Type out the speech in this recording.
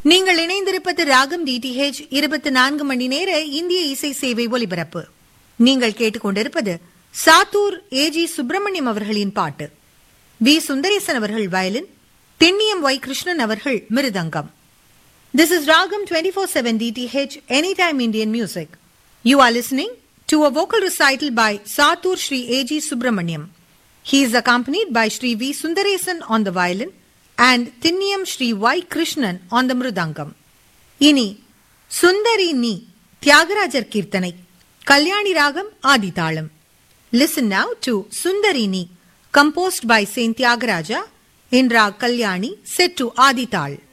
நீங்கள் இணைந்திருப்பது ராகம் டிடிஹெச் இருபத்தி நான்கு மணி நேர இந்திய இசை சேவை ஒலிபரப்பு நீங்கள் கேட்டுக்கொண்டிருப்பது சாத்தூர் ஏஜி சுப்பிரமணியம் அவர்களின் பாட்டு வி சுந்தரேசன் அவர்கள் வயலின் திண்ணியம் ஒய் கிருஷ்ணன் அவர்கள் மிருதங்கம் This is Ragam 24/7 DTH Anytime Indian Music. You are listening to a vocal recital by Satur Sri A.G. Subramaniam. He is accompanied by Sri V. Sundaresan on the violin and Thinniyam Sri Y. Krishnan on the mridangam. இனி சுந்தரி நீ தியாகராஜர் கீர்த்தனை கல்யாணி ராகம் ஆதிதாளம் listen now to Sundari Nee composed by saint Thyagaraja in raag Kalyani set to ஆதிதாள்